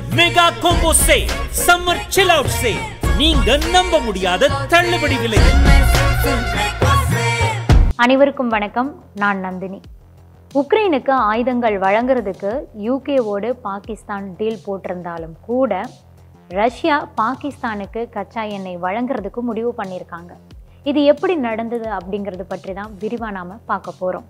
mega combo say summer chill out say நீங்க நம்ப முடியாத தள்ளுபடி விலை அனைவருக்கும் வணக்கம் நான் நந்தினி உக்ரைனுக்கு ஆயுதங்கள் வழங்குறதுக்கு யூகேவோடு பாகிஸ்தான் டீல் போட்டிருந்தாலும் கூட ரஷ்யா பாகிஸ்தானுக்கு கச்சா எண்ணெய் வழங்குறதுக்கு முடிவு பண்ணியிருக்காங்க இது எப்படி நடந்தது அப்படிங்கிறது பற்றி தான் விரிவாக நாம் பார்க்க போகிறோம்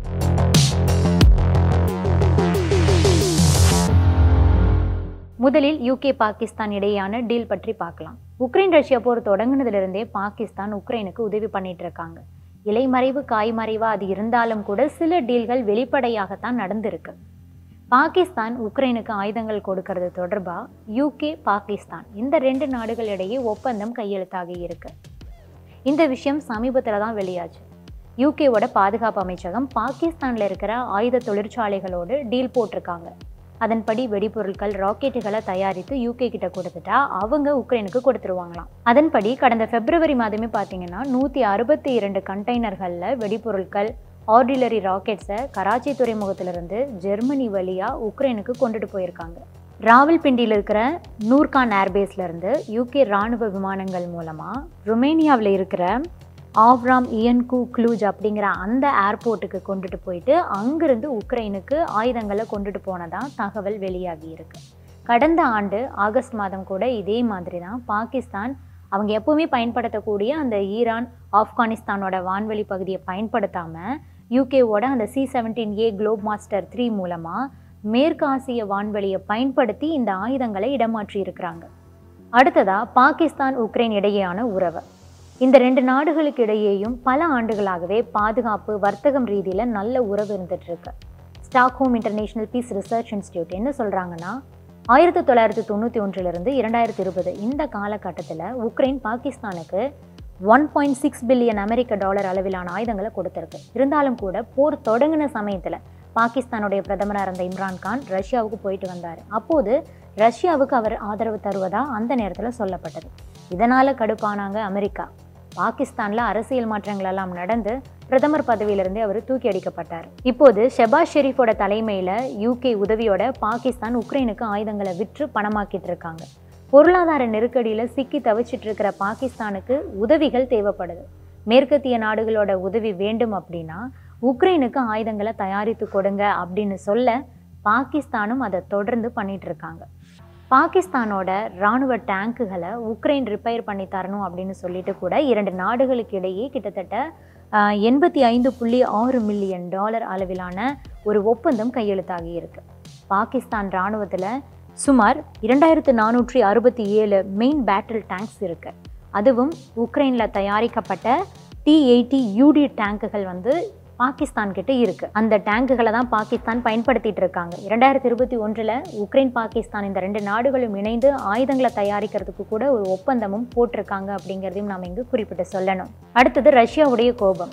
முதலில் யூகே பாகிஸ்தான் இடையேயான டீல் பற்றி பார்க்கலாம் உக்ரைன் ரஷ்யா போர் தொடங்குனதிலிருந்தே பாகிஸ்தான் உக்ரைனுக்கு உதவி பண்ணிட்டு இருக்காங்க இலைமறைவு காய்மறைவா அது இருந்தாலும் கூட சில டீல்கள் வெளிப்படையாகத்தான் நடந்திருக்கு பாகிஸ்தான் உக்ரைனுக்கு ஆயுதங்கள் கொடுக்கறது தொடர்பா யூகே பாகிஸ்தான் இந்த ரெண்டு நாடுகள் இடையே ஒப்பந்தம் கையெழுத்தாகி இருக்கு இந்த விஷயம் சமீபத்தில் தான் வெளியாச்சு யூகேவோட பாதுகாப்பு அமைச்சகம் பாகிஸ்தானில் இருக்கிற ஆயுத தொழிற்சாலைகளோடு டீல் போட்டிருக்காங்க அதன்படி வெடிபொருட்கள் ராக்கெட்டுகளை தயாரித்து யூகே கிட்ட கொடுத்துட்டா அவங்க உக்ரைனுக்கு கொடுத்துருவாங்களாம் அதன்படி கடந்த பிப்ரவரி மாதமே பார்த்தீங்கன்னா நூற்றி அறுபத்தி இரண்டு கண்டெய்னர்களில் வெடிபொருட்கள் ஆர்டிலரி ராக்கெட்ஸை கராச்சி துறைமுகத்திலிருந்து ஜெர்மனி வழியாக உக்ரைனுக்கு கொண்டுட்டு போயிருக்காங்க ராவல்பிண்டியில் இருக்கிற நூர்கான் ஏர்பேஸ்ல இருந்து யூகே ராணுவ விமானங்கள் மூலமாக ருமேனியாவில் இருக்கிற ஆவ்ராம் இயன்கு க்ளூஜ் அப்படிங்கிற அந்த ஏர்போர்ட்டுக்கு கொண்டுட்டு போயிட்டு அங்கிருந்து உக்ரைனுக்கு ஆயுதங்களை கொண்டுட்டு போனதா தகவல் வெளியாகி இருக்கு கடந்த ஆண்டு ஆகஸ்ட் மாதம் கூட இதே மாதிரி தான் பாகிஸ்தான் அவங்க எப்பவுமே பயன்படுத்தக்கூடிய அந்த ஈரான் ஆப்கானிஸ்தானோட வான்வெளி பகுதியை பயன்படுத்தாமல் யூகேவோட அந்த C seventeen A globe master three மூலமாக மேற்கு ஆசிய வான்வெளியை பயன்படுத்தி இந்த ஆயுதங்களை இடமாற்றி இருக்கிறாங்க அடுத்ததா பாகிஸ்தான் உக்ரைன் இடையேயான உறவு இந்த ரெண்டு நாடுகளுக்கு இடையேயும் பல ஆண்டுகளாகவே பாதுகாப்பு வர்த்தகம் ரீதியில் நல்ல உறவு இருந்துட்டு இருக்கு Stockholm international peace research institute என்ன சொல்கிறாங்கன்னா ஆயிரத்தி தொள்ளாயிரத்தி தொண்ணூற்றி ஒன்றிலிருந்து இரண்டாயிரத்தி இருபது இந்த காலகட்டத்தில் உக்ரைன் பாகிஸ்தானுக்கு ஒன் பாயிண்ட் சிக்ஸ் பில்லியன் அமெரிக்க டாலர் அளவிலான ஆயுதங்களை கொடுத்துருக்கு இருந்தாலும் கூட போர் தொடங்கின சமயத்தில் பாகிஸ்தானுடைய பிரதமராக இருந்த இம்ரான்கான் ரஷ்யாவுக்கு போயிட்டு வந்தார் அப்போது ரஷ்யாவுக்கு அவர் ஆதரவு தருவதா அந்த நேரத்தில் சொல்லப்பட்டது இதனால் கடுப்பானாங்க அமெரிக்கா பாகிஸ்தானில் அரசியல் மாற்றங்கள் எல்லாம் நடந்து பிரதமர் பதவியிலிருந்து அவர் தூக்கி அடிக்கப்பட்டார் இப்போது ஷெபாஸ் ஷெரீஃபோட தலைமையில் யூகே உதவியோட பாகிஸ்தான் உக்ரைனுக்கு ஆயுதங்களை விற்று பணமாக்கிட்டு இருக்காங்க பொருளாதார நெருக்கடியில் சிக்கி தவிச்சிட்டு இருக்கிற பாகிஸ்தானுக்கு உதவிகள் தேவைப்படுது மேற்கத்திய நாடுகளோட உதவி வேண்டும் அப்படின்னா உக்ரைனுக்கு ஆயுதங்களை தயாரித்து கொடுங்க அப்படின்னு சொல்ல பாகிஸ்தானும் அதை தொடர்ந்து பண்ணிட்டு இருக்காங்க பாகிஸ்தானோட இராணுவ டேங்குகளை உக்ரைன் ரிப்பேர் பண்ணி தரணும் அப்படின்னு சொல்லிட்டு கூட இரண்டு நாடுகளுக்கு இடையே கிட்டத்தட்ட எண்பத்தி ஐந்து புள்ளி ஆறு மில்லியன் டாலர் அளவிலான ஒரு ஒப்பந்தம் கையெழுத்தாகி இருக்கு பாகிஸ்தான் இராணுவத்தில் சுமார் இரண்டாயிரத்து நானூற்றி அறுபத்தி ஏழு மெயின் பேட்டில் டேங்க்ஸ் இருக்கு அதுவும் உக்ரைனில் தயாரிக்கப்பட்ட டி எயிட்டி யூடி டேங்குகள் வந்து பாகிஸ்தான் கிட்ட இருக்கு அந்த டேங்குகளை தான் பாகிஸ்தான் பயன்படுத்திட்டு இருக்காங்க இரண்டாயிரத்தி இருபத்தி ஒன்றில் உக்ரைன் பாகிஸ்தான் இந்த ரெண்டு நாடுகளும் இணைந்து ஆயுதங்களை தயாரிக்கிறதுக்கு கூட ஒரு ஒப்பந்தமும் போட்டிருக்காங்க அப்படிங்கிறதையும் நாம் இங்கு குறிப்பிட்டு சொல்லணும் அடுத்தது ரஷ்யாவுடைய கோபம்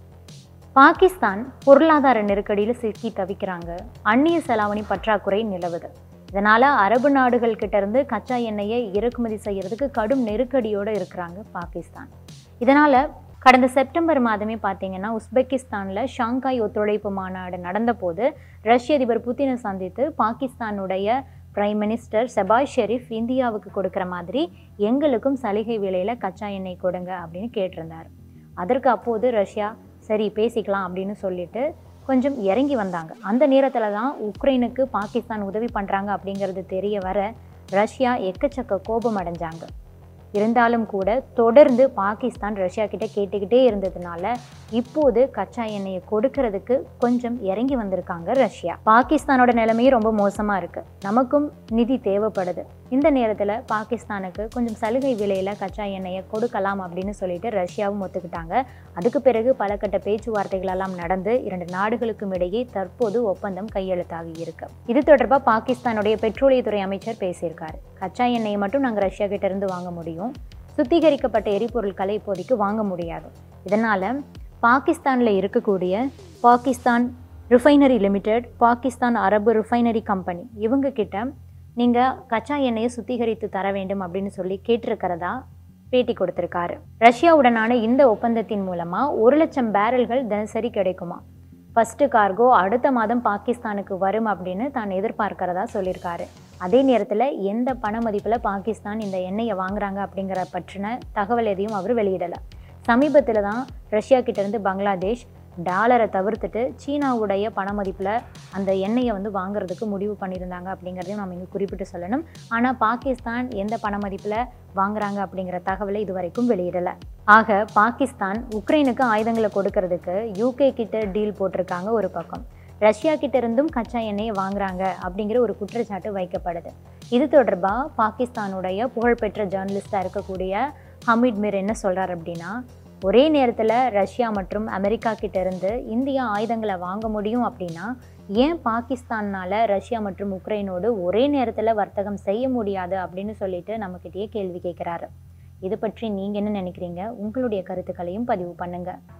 பாகிஸ்தான் பொருளாதார நெருக்கடியில் சிக்கி தவிக்கிறாங்க அந்நிய செலாவணி பற்றாக்குறை நிலவுது இதனால் அரபு நாடுகள் கிட்ட இருந்து கச்சா எண்ணெயை இறக்குமதி செய்யறதுக்கு கடும் நெருக்கடியோடு இருக்கிறாங்க பாகிஸ்தான் இதனால் கடந்த செப்டம்பர் மாதமே பார்த்தீங்கன்னா உஸ்பெகிஸ்தானில் ஷாங்காய் ஒத்துழைப்பு மாநாடு நடந்தபோது ரஷ்ய அதிபர் புத்தினை சந்தித்து பாகிஸ்தானுடைய பிரைம் மினிஸ்டர் செபாய் ஷெரீஃப் இந்தியாவுக்கு கொடுக்குற மாதிரி எங்களுக்கும் சலுகை விலையில் கச்சா எண்ணெய் கொடுங்க அப்படின்னு கேட்டிருந்தார் அதற்கு அப்போது ரஷ்யா சரி பேசிக்கலாம் அப்படின்னு சொல்லிட்டு கொஞ்சம் இறங்கி வந்தாங்க அந்த நேரத்தில் தான் உக்ரைனுக்கு பாகிஸ்தான் உதவி பண்ணுறாங்க அப்படிங்கிறது தெரிய வர ரஷ்யா எக்கச்சக்க கோபம் அடைஞ்சாங்க இருந்தாலும் கூட தொடர்ந்து பாகிஸ்தான் ரஷ்யா கிட்ட கேட்டுக்கிட்டே இருந்ததுனால இப்போது கச்சா எண்ணெயை கொடுக்கறதுக்கு கொஞ்சம் இறங்கி வந்திருக்காங்க ரஷ்யா பாகிஸ்தானோட நிலைமையும் ரொம்ப மோசமாக இருக்கு நமக்கும் நிதி தேவைப்படுது இந்த நேரத்தில் பாகிஸ்தானுக்கு கொஞ்சம் சலுகை விலையில் கச்சா எண்ணெயை கொடுக்கலாம் அப்படின்னு சொல்லிட்டு ரஷ்யாவும் ஒத்துக்கிட்டாங்க அதுக்கு பிறகு பல கட்ட பேச்சுவார்த்தைகள் எல்லாம் நடந்து இரண்டு நாடுகளுக்கும் இடையே தற்போது ஒப்பந்தம் கையெழுத்தாகி இருக்கு இது தொடர்பாக பாகிஸ்தானுடைய பெட்ரோலியத்துறை அமைச்சர் பேசியிருக்காரு கச்சா எண்ணெயை மட்டும் நாங்கள் ரஷ்யா கிட்ட இருந்து வாங்க முடியும் சுத்திகரிக்கப்பட்ட எரிபொருட்களை இப்போதைக்கு வாங்க முடியாது இதனால் பாகிஸ்தானில் இருக்கக்கூடிய பாகிஸ்தான் ரிஃபைனரி லிமிடெட் பாகிஸ்தான் அரபு ரிஃபைனரி கம்பெனி இவங்க கிட்ட நீங்கள் கச்சா எண்ணெயை சுத்திகரித்து தர வேண்டும் அப்படின்னு சொல்லி கேட்டிருக்கிறதா பேட்டி கொடுத்திருக்காரு ரஷ்யாவுடனான இந்த ஒப்பந்தத்தின் மூலமாக ஒரு லட்சம் பேரல்கள் தினசரி கிடைக்குமா ஃபஸ்ட்டு கார்கோ அடுத்த மாதம் பாகிஸ்தானுக்கு வரும் அப்படின்னு தான் எதிர்பார்க்கிறதா சொல்லியிருக்காரு அதே நேரத்தில் எந்த பண மதிப்பில் பாகிஸ்தான் இந்த எண்ணெயை வாங்குறாங்க அப்படிங்கிற பற்றின தகவல் எதையும் அவர் வெளியிடலை சமீபத்தில் தான் ரஷ்யா கிட்டேருந்து பங்களாதேஷ் டாலரை தவிர்த்துட்டு சீனாவுடைய பண மதிப்பில் அந்த எண்ணெயை வந்து வாங்குறதுக்கு முடிவு பண்ணியிருந்தாங்க அப்படிங்கிறதையும் நம்ம இங்கே குறிப்பிட்டு சொல்லணும் ஆனால் பாகிஸ்தான் எந்த பண மதிப்பில் வாங்குறாங்க அப்படிங்கிற தகவலை இது வரைக்கும் வெளியிடலை ஆக பாகிஸ்தான் உக்ரைனுக்கு ஆயுதங்களை கொடுக்கறதுக்கு யூகே கிட்ட டீல் போட்டிருக்காங்க ஒரு பக்கம் ரஷ்யா கிட்ட இருந்தும் கச்சா எண்ணெயை வாங்குறாங்க அப்படிங்கிற ஒரு குற்றச்சாட்டு வைக்கப்படுது இது தொடர்பாக பாகிஸ்தானுடைய புகழ்பெற்ற ஜேர்னலிஸ்டாக இருக்கக்கூடிய ஹமீட் மீர் என்ன சொல்கிறார் அப்படின்னா ஒரே நேரத்தில் ரஷ்யா மற்றும் அமெரிக்கா கிட்ட இருந்து இந்தியா ஆயுதங்களை வாங்க முடியும் அப்படின்னா ஏன் பாகிஸ்தானால் ரஷ்யா மற்றும் உக்ரைனோடு ஒரே நேரத்தில் வர்த்தகம் செய்ய முடியாது அப்படின்னு சொல்லிட்டு நம்மக்கிட்டேயே கேள்வி கேட்குறாரு இது பற்றி நீங்கள் என்ன நினைக்கிறீங்க உங்களுடைய கருத்துக்களையும் பதிவு பண்ணுங்கள்